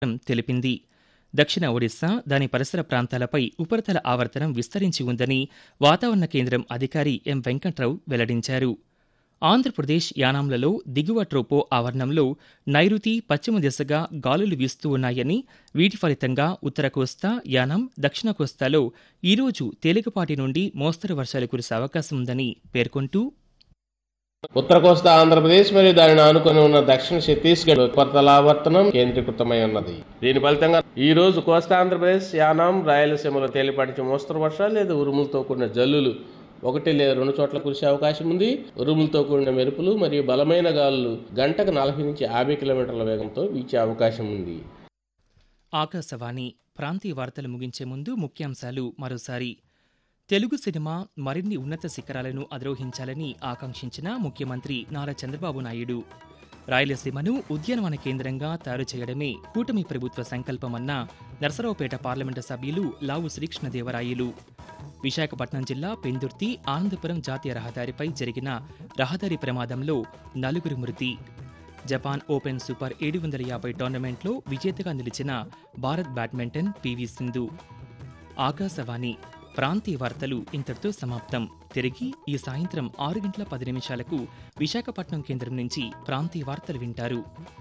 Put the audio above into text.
తెలిపింది దక్షిణ ఒడిశా దాని పరిసర ప్రాంతాలపై ఉపరితల ఆవర్తనం విస్తరించి ఉందని వాతావరణ కేంద్రం అధికారి ఎం వెంకట్రావు వెల్లడించారు ఆంధ్రప్రదేశ్ యానాంలలో దిగువ ట్రోపో ఆవరణంలో నైరుతి పశ్చిమ దిశగా గాలులు వీస్తూ ఉన్నాయని వీటి ఫలితంగా ఉత్తర కోస్తా యానాం దక్షిణ కోస్తాలో ఈరోజు తేలికపాటి నుండి మోస్తరు వర్షాలు కురిసే అవకాశం ఉందని పేర్కొంటూ ఉత్తర కోస్తా ఆంధ్రప్రదేశ్ మరియు దానిని ఆనుకొని ఉన్న దక్షిణ ఛత్తీస్గఢ్ ఉపరితలావర్తనం కేంద్రీకృతమై ఉన్నది దీని ఫలితంగా ఈ రోజు కోస్తా ఆంధ్రప్రదేశ్ యానాం రాయలసీమలో తేలిపాటి మోస్తరు వర్షాలు లేదా ఉరుములతో కూడిన జల్లులు ఒకటి లేదా రెండు చోట్ల కురిసే అవకాశం ఉంది ఉరుములతో కూడిన మెరుపులు మరియు బలమైన గాలులు గంటకు నలభై నుంచి యాభై కిలోమీటర్ల వేగంతో వీచే అవకాశం ఉంది ఆకాశవాణి ప్రాంతీయ వార్తలు ముగించే ముందు ముఖ్యాంశాలు మరోసారి తెలుగు సినిమా మరిన్ని ఉన్నత శిఖరాలను అధిరోహించాలని ఆకాంక్షించిన ముఖ్యమంత్రి నారా చంద్రబాబు నాయుడు రాయలసీమను ఉద్యానవన కేంద్రంగా తయారు చేయడమే కూటమి ప్రభుత్వ సంకల్పమన్న నరసరావుపేట పార్లమెంటు సభ్యులు లావు శ్రీకృష్ణదేవరాయలు విశాఖపట్నం జిల్లా పెందుర్తి ఆనందపురం జాతీయ రహదారిపై జరిగిన రహదారి ప్రమాదంలో నలుగురు మృతి జపాన్ ఓపెన్ సూపర్ ఏడు వందల యాభై టోర్నమెంట్లో విజేతగా నిలిచిన భారత్ బ్యాడ్మింటన్ పివి సింధు ఆకాశవాణి ప్రాంతీయ వార్తలు ఇంతటితో సమాప్తం తిరిగి ఈ సాయంత్రం ఆరు గంటల పది నిమిషాలకు విశాఖపట్నం కేంద్రం నుంచి ప్రాంతీయ వార్తలు వింటారు